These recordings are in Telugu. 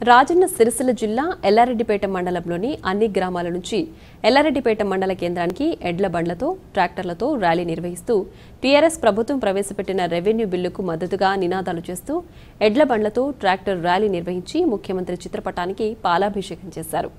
రాజన్న సిరిసిల్ల జిల్లా ఎల్లారెడ్డిపేట మండలంలోని అన్ని గ్రామాల నుంచి ఎల్లారెడ్డిపేట మండల కేంద్రానికి ఎడ్ల బండ్లతో ట్రాక్టర్లతో ర్యాలీ నిర్వహిస్తూ టీఆర్ఎస్ ప్రభుత్వం ప్రవేశపెట్టిన రెవెన్యూ బిల్లుకు మద్దతుగా నినాదాలు చేస్తూ ఎడ్ల బండ్లతో ట్రాక్టర్ ర్యాలీ నిర్వహించి ముఖ్యమంత్రి చిత్రపటానికి పాలాభిషేకం చేశారు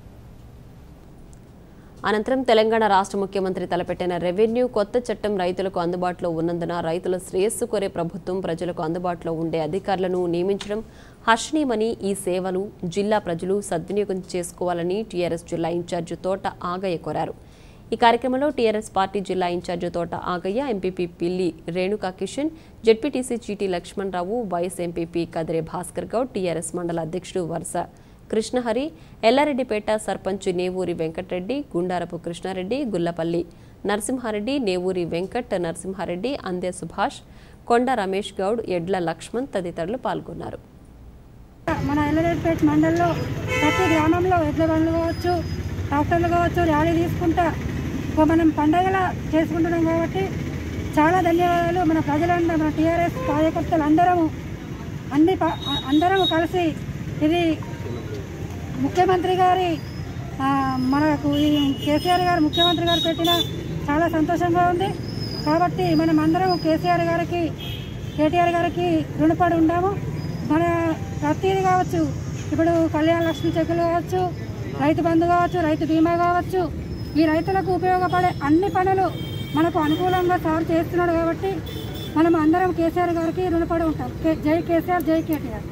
అనంతరం తెలంగాణ రాష్ట్ర ముఖ్యమంత్రి తలపెట్టిన రెవెన్యూ కొత్త చట్టం రైతులకు అందుబాటులో ఉన్నందున రైతుల శ్రేయస్సు కోరే ప్రభుత్వం ప్రజలకు అందుబాటులో ఉండే అధికారులను నియమించడం హర్షణీయమని ఈ సేవలు జిల్లా ప్రజలు సద్వినియోగం చేసుకోవాలని టీఆర్ఎస్ జిల్లా ఇన్ఛార్జి తోట ఆగయ్య కోరారు ఈ కార్యక్రమంలో టీఆర్ఎస్ పార్టీ జిల్లా ఇన్ఛార్జి తోట ఆగయ్య ఎంపీపీ పిల్లి Renuka Kishan ZPTC Cheeti Lakshmanarao vice MPP Kadire Bhaskar Goud TRS మండల అధ్యక్షుడు వరుస కృష్ణహరి ఎల్లారెడ్డిపేట సర్పంచ్ నేవూరి వెంకటరెడ్డి గుండారపు కృష్ణారెడ్డి గుల్లపల్లి నరసింహారెడ్డి నేవూరి వెంకట్ నరసింహారెడ్డి అందే సుభాష్ కొండ రమేష్ గౌడ్ ఎడ్ల లక్ష్మణ్ తదితరులు పాల్గొన్నారు మన ఎల్లరెడ్డిపేట మండలంలో ప్రతి గ్రామంలో ఎడ్ల బండ్లు కావచ్చు ట్రాక్టర్లు కావచ్చు ర్యాలీ తీసుకుంటా ఒక మనం పండగల చేసుకుంటున్నాం కాబట్టి చాలా ధన్యవాదాలు మన ప్రజలందరూ మన టీఆర్ఎస్ కార్యకర్తలు అందరము అన్ని ప- అందరము కలిసి ఇది ముఖ్యమంత్రి గారి ఆ, మనకు ఈ కేసీఆర్ గారు ముఖ్యమంత్రి గారు పెట్టిన చాలా సంతోషంగా ఉంది కాబట్టి మనం అందరం కేసీఆర్ గారికి కేటీఆర్ గారికి రుణపడి ఉండాము మన ప్రతిదీ కావచ్చు ఇప్పుడు కళ్యాణ లక్ష్మి చెక్కులు కావచ్చు రైతు బంధు కావచ్చు రైతు బీమా కావచ్చు ఈ రైతులకు ఉపయోగపడే అన్ని పనులు మనకు అనుకూలంగా సార్ చేస్తున్నాడు కాబట్టి మనం అందరం కేసీఆర్ గారికి రుణపడి ఉంటాం కే- జై కేసీఆర్ జై కేటీఆర్